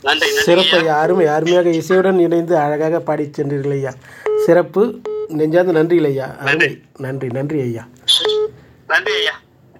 நன்றி நன்றி சிறப்பு ஐயா ஐயா அருமை அருமையாக இசையுடன் இணைந்து அழகாக பாடி சென்றீர்கள் ஐயா சிறப்பு நெஞ்சார்ந்த நன்றிகள் ஐயா அருமை நன்றி நன்றி ஐயா நன்றி ஐயா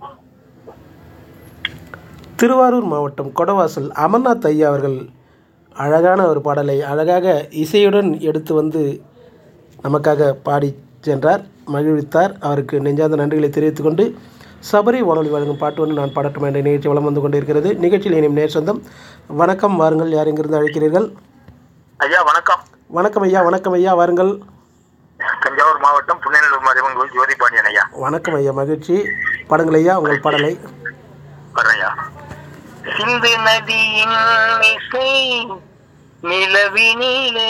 திருவாரூர் மாவட்டம் கொடவாசல் அமர்நாத் ஐயா அவர்கள் அழகான ஒரு பாடலை அழகாக இசையுடன் எடுத்து வந்து நமக்காக பாடி சென்றார் மகிழ்வித்தார் அவருக்கு நெஞ்சார்ந்த நன்றிகளை தெரிவித்துக் கொண்டு சபரி வானொலி வழங்கும் பாட்டு ஒன்று நான் பாடட்டும் என்ற நிகழ்ச்சி வளம் வந்து கொண்டிருக்கிறது நிகழ்ச்சியில் இணையும் நேர் சொந்தம் வணக்கம் வாருங்கள் யார் எங்கிருந்து அழைக்கிறீர்கள் ஐயா வணக்கம் வணக்கம் ஐயா வணக்கம் ஐயா வாருங்கள் தஞ்சாவூர் மாவட்டம் புன்னநல்லூர் மாரியம்மன் கோயில் ஜோதி பாண்டியன் ஐயா வணக்கம் ஐயா மகிழ்ச்சி பாடுங்கள் ஐயா உங்கள் பாடலை வர்றேன் ஐயா சிந்து நதியின் இசை நிலவினிலே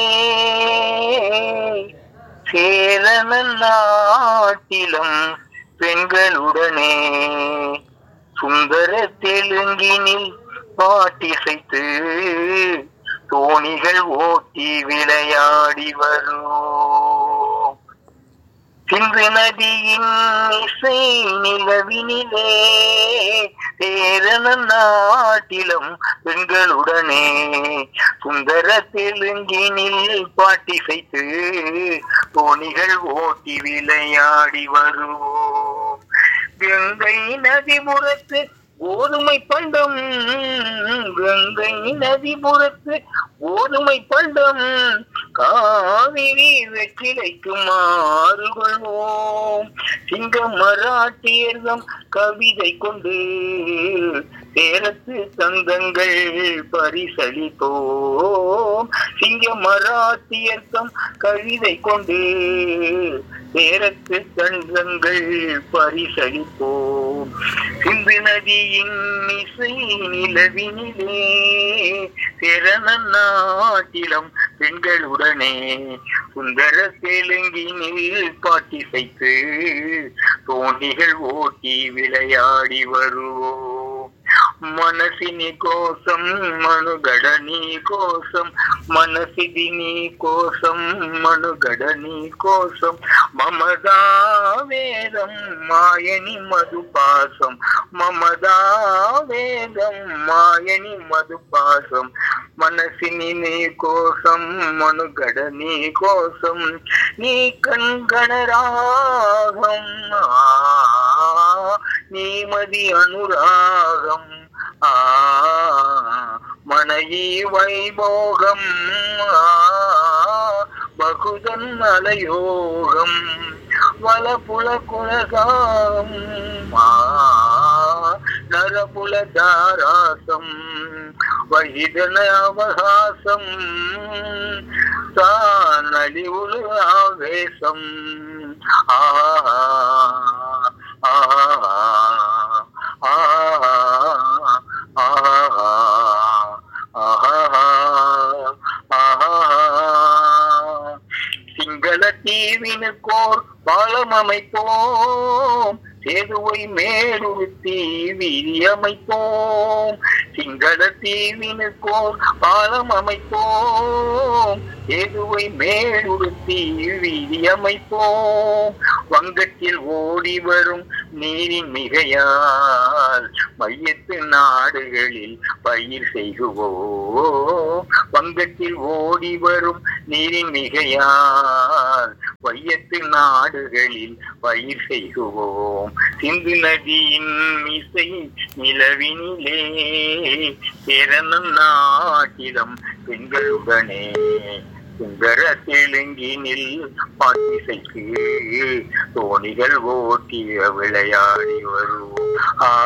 சேலனன் நாட்டிலும் பெண்களுடனே சுந்தர தெலுங்கினில் பாட்டிசைத்து தோணிகள் ஓட்டி விளையாடி வரும் சிந்து நதியின் இசை நிலவினிலே சேரன நாட்டிலும் பெண்களுடனே சுந்தர தெலுங்கினில் பாட்டிசைத்து தோணிகள் ஓட்டி விளையாடி வருவோம் கங்கை நதிபுறத்து கோதுமை பண்டம் கங்கை நதிபுறத்து கோதுமை பண்டம் காவிரி வெற்றிலைக்கு மாறுகொள்வோம் சிங்க மராட்டியர்தம் கவிதை கொண்டு சேலத்து சந்தங்கள் பரிசளிப்போம் சிங்க மராட்டியர்தம் கவிதை கொண்டு சேலத்து சந்தங்கள் பரிசளிப்போம் சிந்து நதியின் இசை நிலவினிலே சிறன நாட்டிலம் பெண்களுடனே சுந்தர தெலுங்கினில் பாட்டிசைத்து தோணிகள் ஓட்டி விளையாடி வருவோம் మనసిని కోసం మనుగడ నీ కోసం మనసిది నీ కోసం మనుగడ నీ కోసం మమదా వేదం మాయని మధుపాసం మమదా వేదం మాయని మధుపాసం మనసిని నీ కోసం మనుగడ నీ కోసం నీ కంగణ రాగం నీమది అనురాగం ఆ మనయీ వైభోగం ఆ బహుదన్నలయోగం వలపుల కులగాం ఆ నరపుల దారాసం వహిదన అవహాసం నలివులు ఆవేశం ఆ ఆ சிங்கள தீவினுக்கோர் பாலம் அமைப்போம் சேதுவை மேலுறுத்தி விரியமைப்போம் சிங்கள தீவினுக்கோர் பாலம் அமைப்போம் சேதுவை மேலுறுத்தி விரியமைப்போம் வங்கத்தில் ஓடி வரும் நீரின் மிகையால் மையத்து நாடுகளில் பயிர் செய்குவோம் வங்கத்தில் ஓடி வரும் நீரின் மிகையால் வையத்து நாடுகளில் பயிர் செய்குவோம் சிந்து நதியின் இசை நிலவினிலே பிறனும் நாட்டிலும் பெண்களுடனே சுந்தர தெலுங்கினில் பாட்டிசைக்கு தோணிகள் ஓட்டிய விளையாடி வருவோம் ஆ